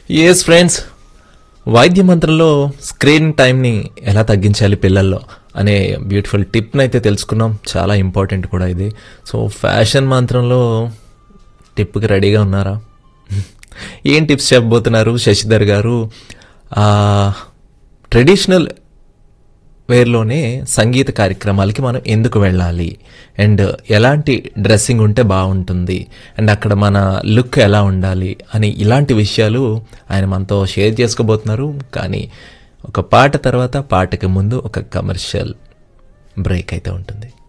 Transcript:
yes friends వైద్య మంత్రంలో screen టైంని ఎలా తగ్గించాలి పిల్లల్లో అనే బ్యూటిఫుల్ టిప్ని అయితే తెలుసుకున్నాం చాలా ఇంపార్టెంట్ కూడా ఇది సో ఫ్యాషన్ మంత్రంలో టిప్కి రెడీగా ఉన్నారా ఏం టిప్స్ చెప్పబోతున్నారు శశిధర్ గారు ట్రెడిషనల్ వేర్లోనే సంగీత కార్యక్రమాలకి మనం ఎందుకు వెళ్ళాలి అండ్ ఎలాంటి డ్రెస్సింగ్ ఉంటే బాగుంటుంది అండ్ అక్కడ మన లుక్ ఎలా ఉండాలి అని ఇలాంటి విషయాలు ఆయన మనతో షేర్ చేసుకోబోతున్నారు కానీ ఒక పాట తర్వాత పాటకి ముందు ఒక కమర్షియల్ బ్రేక్ అయితే ఉంటుంది